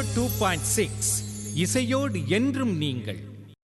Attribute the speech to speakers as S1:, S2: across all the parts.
S1: two point six இசையோடு என்றும் நீங்கள்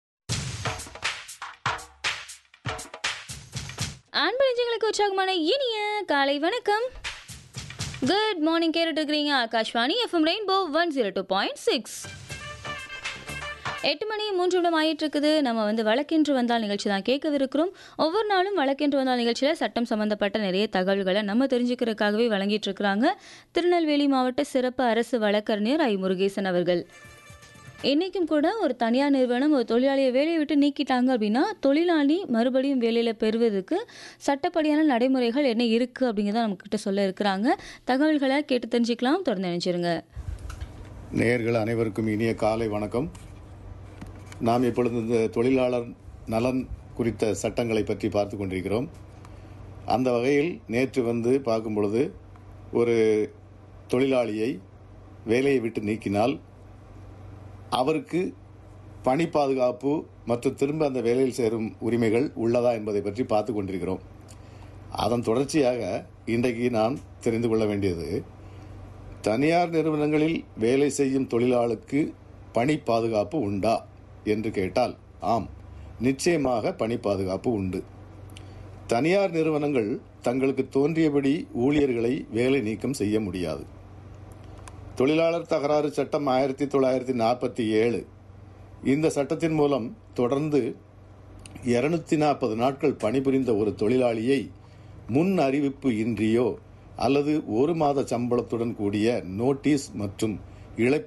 S2: அன்பு நெஞ்சங்களுக்கு உற்சாகமான இனிய காலை வணக்கம் குட் மார்னிங் கேட்டுட்டு இருக்கிறீங்க Akashvani FM rainbow one zero two point six எட்டு மணி மூன்று நிமிடம் ஆயிட்டு இருக்குது நம்ம வந்து வழக்கென்று வந்தால் நிகழ்ச்சி தான் கேட்கவிருக்கிறோம் ஒவ்வொரு நாளும் வழக்கென்று வந்தால் நிகழ்ச்சியில் சட்டம் சம்பந்தப்பட்ட நிறைய தகவல்களை நம்ம தெரிஞ்சுக்கிறதுக்காகவே வழங்கிட்டு இருக்கிறாங்க திருநெல்வேலி மாவட்ட சிறப்பு அரசு வழக்கறிஞர் ஐ முருகேசன் அவர்கள் இன்றைக்கும் கூட ஒரு தனியார் நிறுவனம் ஒரு தொழிலாளியை வேலையை விட்டு நீக்கிட்டாங்க அப்படின்னா தொழிலாளி மறுபடியும் வேலையில் பெறுவதற்கு சட்டப்படியான நடைமுறைகள் என்ன இருக்குது அப்படிங்கிறத நம்மக்கிட்ட சொல்ல இருக்கிறாங்க தகவல்களை கேட்டு தெரிஞ்சுக்கலாம் தொடர்ந்து நினைச்சிருங்க
S3: நேயர்கள் அனைவருக்கும் இனிய காலை வணக்கம் நாம் இப்பொழுது இந்த தொழிலாளர் நலன் குறித்த சட்டங்களை பற்றி பார்த்து கொண்டிருக்கிறோம் அந்த வகையில் நேற்று வந்து பார்க்கும் பொழுது ஒரு தொழிலாளியை வேலையை விட்டு நீக்கினால் அவருக்கு பணி பாதுகாப்பு மற்றும் திரும்ப அந்த வேலையில் சேரும் உரிமைகள் உள்ளதா என்பதை பற்றி பார்த்து கொண்டிருக்கிறோம் அதன் தொடர்ச்சியாக இன்றைக்கு நாம் தெரிந்து கொள்ள வேண்டியது தனியார் நிறுவனங்களில் வேலை செய்யும் தொழிலாளருக்கு பணி பாதுகாப்பு உண்டா என்று கேட்டால் ஆம் நிச்சயமாக பணி பாதுகாப்பு உண்டு தனியார் நிறுவனங்கள் தங்களுக்கு தோன்றியபடி ஊழியர்களை வேலை நீக்கம் செய்ய முடியாது தொழிலாளர் தகராறு சட்டம் ஆயிரத்தி தொள்ளாயிரத்தி நாற்பத்தி ஏழு இந்த சட்டத்தின் மூலம் தொடர்ந்து இருநூத்தி நாற்பது நாட்கள் பணிபுரிந்த ஒரு தொழிலாளியை முன் அறிவிப்பு இன்றியோ அல்லது ஒரு மாத சம்பளத்துடன் கூடிய நோட்டீஸ் மற்றும் இழப்பீடு